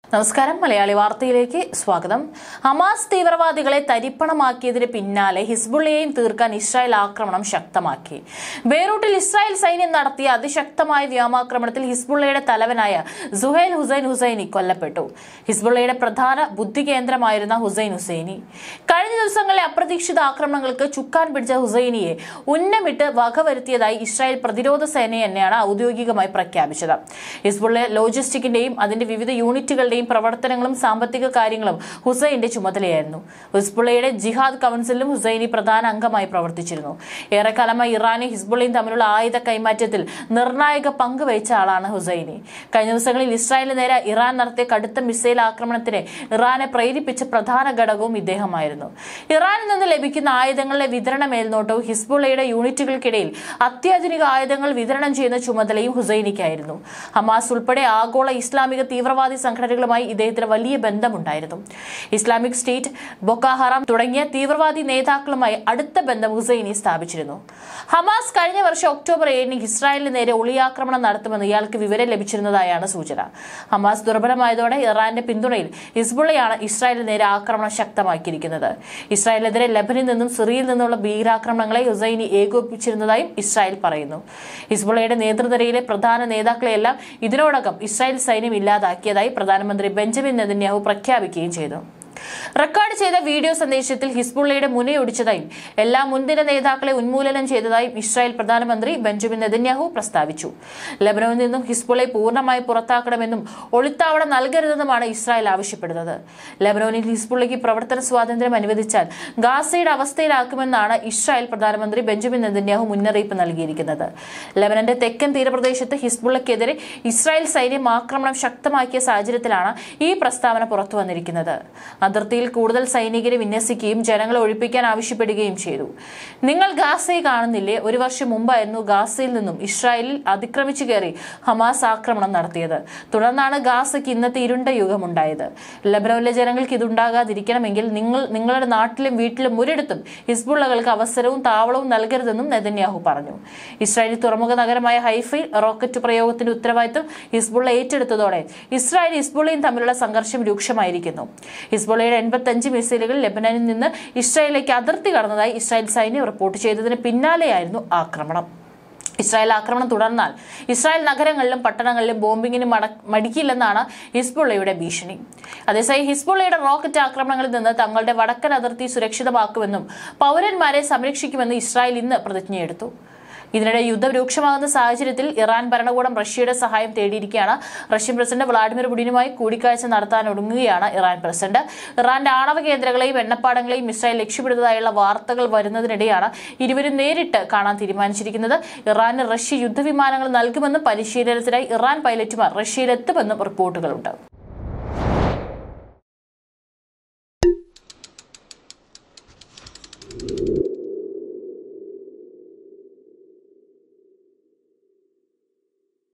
നമസ്കാരം മലയാളി വാർത്തയിലേക്ക് സ്വാഗതം ഹമാസ് തീവ്രവാദികളെ തരിപ്പണമാക്കിയതിന് പിന്നാലെ ഹിസ്ബുള്ളയെയും തീർക്കാൻ ഇസ്രായേൽ ആക്രമണം ശക്തമാക്കി ബെയ്റൂട്ടിൽ ഇസ്രായേൽ സൈന്യം നടത്തിയ അതിശക്തമായ വ്യോമാക്രമണത്തിൽ ഹിസ്ബുള്ളയുടെ തലവനായ സുഹൈൽ ഹുസൈൻ ഹുസൈനി കൊല്ലപ്പെട്ടു ഹിസ്ബുള്ളയുടെ പ്രധാന ബുദ്ധി കേന്ദ്രമായിരുന്ന ഹുസൈൻ ഹുസൈനി കഴിഞ്ഞ ദിവസങ്ങളിലെ അപ്രതീക്ഷിത ആക്രമണങ്ങൾക്ക് ചുക്കാൻ പിടിച്ച ഹുസൈനിയെ ഉന്നമിട്ട് വകവരുത്തിയതായി ഇസ്രായേൽ പ്രതിരോധ സേന തന്നെയാണ് ഔദ്യോഗികമായി പ്രഖ്യാപിച്ചത് ഹിസ്ബുള്ള ലോജിസ്റ്റിക്കിന്റെയും അതിന്റെ വിവിധ യൂണിറ്റുകളുടെയും പ്രവർത്തനങ്ങളും സാമ്പത്തിക കാര്യങ്ങളും ഹുസൈന്റെ ചുമതലയായിരുന്നു ഹിസ്ബുള്ളയുടെ ജിഹാദ് കൗൺസിലും ഹുസൈനി പ്രധാന അംഗമായി പ്രവർത്തിച്ചിരുന്നു ഏറെക്കാലമായി ഇറാനും ഹിസ്ബുള്ളയും തമ്മിലുള്ള ആയുധ കൈമാറ്റത്തിൽ നിർണായക പങ്ക് വഹിച്ച ആളാണ് ഹുസൈനി കഴിഞ്ഞ ദിവസങ്ങളിൽ ഇസ്രായേലിന് നേരെ ഇറാൻ നടത്തിയ കടുത്ത മിസൈൽ ആക്രമണത്തിന് ഇറാനെ പ്രേരിപ്പിച്ച പ്രധാന ഘടകവും ഇദ്ദേഹമായിരുന്നു ഇറാനിൽ നിന്ന് ലഭിക്കുന്ന ആയുധങ്ങളുടെ വിതരണ മേൽനോട്ടവും ഹിസ്ബുള്ളയുടെ യൂണിറ്റുകൾക്കിടയിൽ അത്യാധുനിക ആയുധങ്ങൾ വിതരണം ചെയ്യുന്ന ചുമതലയും ഹുസൈനിക്കായിരുന്നു ഹമാസ് ഉൾപ്പെടെ ആഗോള ഇസ്ലാമിക തീവ്രവാദി സംഘടനകളുമായി ഇദ്ദേഹത്തിന് വലിയ ബന്ധമുണ്ടായിരുന്നു ഇസ്ലാമിക് സ്റ്റേറ്റ് ബൊക്കാഹറാം തുടങ്ങിയ തീവ്രവാദി നേതാക്കളുമായി അടുത്ത ബന്ധം ഹുസൈനി സ്ഥാപിച്ചിരുന്നു ഹമാസ് കഴിഞ്ഞ വർഷം ഒക്ടോബർ ഏഴിന് ഇസ്രായേലിന് നേരെ ഒളിയാക്രമണം നടത്തുമെന്ന് ഇയാൾക്ക് വിവരം ലഭിച്ചിരുന്നതായാണ് സൂചന ഹമാസ് ദുർബലമായതോടെ ഇറാന്റെ പിന്തുണയിൽ ഹിസ്ബുള്ളയാണ് ഇസ്രായേലിന് നേരെ ആക്രമണം ശക്തമാക്കിയിരിക്കുന്നത് ഇസ്രായേലിനെതിരെ ലബനിൽ നിന്നും സിറിയയിൽ നിന്നുള്ള ഭീകരാക്രമണങ്ങളെ ഹുസൈനി ഏകോപിപ്പിച്ചിരുന്നതായും ഇസ്രായേൽ പറയുന്നു ഹിസ്ബുള്ളയുടെ നേതൃനിരയിലെ പ്രധാന നേതാക്കളെയെല്ലാം ഇതിനോടകം ഇസ്രായേൽ സൈന്യം ഇല്ലാതാക്കിയതായി പ്രധാനമന്ത്രി ബെഞ്ചമിൻ നെതന്യാഹു പ്രഖ്യാപിക്കുകയും ചെയ്തു റെക്കോർഡ് ചെയ്ത വീഡിയോ സന്ദേശത്തിൽ ഹിസ്ബുള്ളയുടെ മുനയൊടിച്ചതായും എല്ലാ മുൻനിര നേതാക്കളെ ഉന്മൂലനം ചെയ്തതായും ഇസ്രായേൽ പ്രധാനമന്ത്രി ബെഞ്ചമിൻ നെതന്യാഹു പ്രസ്താവിച്ചു ലബനോനിൽ നിന്നും ഹിസ്ബുള്ളയെ പൂർണ്ണമായി പുറത്താക്കണമെന്നും ഒളിത്താവളം നൽകരുതെന്നുമാണ് ഇസ്രായേൽ ആവശ്യപ്പെടുന്നത് ലബനോനിൽ ഹിസ്ബുള്ളയ്ക്ക് പ്രവർത്തന സ്വാതന്ത്ര്യം അനുവദിച്ചാൽ ഗാസയുടെ അവസ്ഥയിലാക്കുമെന്നാണ് ഇസ്രായേൽ പ്രധാനമന്ത്രി ബെഞ്ചമിൻ നെതന്യാഹു മുന്നറിയിപ്പ് നൽകിയിരിക്കുന്നത് ലബനന്റെ തെക്കൻ തീരപ്രദേശത്ത് ഹിസ്ബുള്ളയ്ക്കെതിരെ ഇസ്രായേൽ സൈന്യം ആക്രമണം ശക്തമാക്കിയ സാഹചര്യത്തിലാണ് ഈ പ്രസ്താവന പുറത്തു വന്നിരിക്കുന്നത് അതിർത്തിയിൽ കൂടുതൽ സൈനികരെ വിന്യസിക്കുകയും ജനങ്ങളെ ഒഴിപ്പിക്കാൻ ആവശ്യപ്പെടുകയും ചെയ്തു നിങ്ങൾ ഗാസയെ കാണുന്നില്ലേ ഒരു വർഷം മുമ്പായിരുന്നു ഗാസയിൽ നിന്നും ഇസ്രായേലിൽ അതിക്രമിച്ചു കയറി ഹമാസ് ആക്രമണം നടത്തിയത് തുടർന്നാണ് ഗാസയ്ക്ക് ഇന്നത്തെ ഇരുണ്ട യുഗമുണ്ടായത് ലബനോനിലെ ജനങ്ങൾക്ക് ഇതുണ്ടാകാതിരിക്കണമെങ്കിൽ നിങ്ങൾ നിങ്ങളുടെ നാട്ടിലും വീട്ടിലും ഒരിടത്തും ഹിസ്ബുള്ളകൾക്ക് അവസരവും താവളവും നൽകരുതെന്നും നെതന്യാഹു പറഞ്ഞു ഇസ്രായേലി തുറമുഖ നഗരമായ ഹൈഫയിൽ റോക്കറ്റ് പ്രയോഗത്തിന്റെ ഉത്തരവാദിത്തം ഹിസ്ബുള്ള ഏറ്റെടുത്തതോടെ ഇസ്രായേൽ ഹിസ്ബുള്ളയും തമ്മിലുള്ള സംഘർഷം രൂക്ഷമായിരിക്കുന്നു ഹിസ്ബുള്ളയുടെ എൺപത്തഞ്ച് മിസൈലുകൾ ലെബനനിൽ നിന്ന് ഇസ്രായേലിലേക്ക് അതിർത്തി കടന്നതായി ഇസ്രായേൽ സൈന്യം റിപ്പോർട്ട് ചെയ്തതിന് പിന്നാലെയായിരുന്നു ആക്രമണം ഇസ്രായേൽ ആക്രമണം തുടർന്നാൽ ഇസ്രായേൽ നഗരങ്ങളിലും പട്ടണങ്ങളിലും ബോംബിങ്ങിന് മട മടിക്കില്ലെന്നാണ് ഹിസ്ബുള്ളയുടെ ഭീഷണി അതേസമയം ഹിസ്ബുള്ളയുടെ റോക്കറ്റ് ആക്രമണങ്ങളിൽ നിന്ന് തങ്ങളുടെ വടക്കൻ അതിർത്തി സുരക്ഷിതമാക്കുമെന്നും പൗരന്മാരെ സംരക്ഷിക്കുമെന്നും ഇസ്രായേൽ ഇന്ന് പ്രതിജ്ഞയെടുത്തു ഇതിനിടെ യുദ്ധം രൂക്ഷമാകുന്ന സാഹചര്യത്തിൽ ഇറാൻ ഭരണകൂടം റഷ്യയുടെ സഹായം തേടിയിരിക്കുകയാണ് റഷ്യൻ പ്രസിഡന്റ് വ്ളാഡിമിർ പുടിനുമായി കൂടിക്കാഴ്ച നടത്താൻ ഒടുങ്ങുകയാണ് ഇറാൻ പ്രസിഡന്റ് ഇറാന്റെ ആണവ കേന്ദ്രങ്ങളെയും എണ്ണപ്പാടങ്ങളെയും ഇസ്രായേൽ ലക്ഷ്യമിടുന്നതായുള്ള വാർത്തകൾ വരുന്നതിനിടെയാണ് ഇരുവരും നേരിട്ട് കാണാൻ തീരുമാനിച്ചിരിക്കുന്നത് ഇറാന് റഷ്യ യുദ്ധവിമാനങ്ങൾ നൽകുമെന്നും പരിശീലനത്തിനായി ഇറാൻ പൈലറ്റുമാർ റഷ്യയിലെത്തുമെന്നും റിപ്പോർട്ടുകളുണ്ട്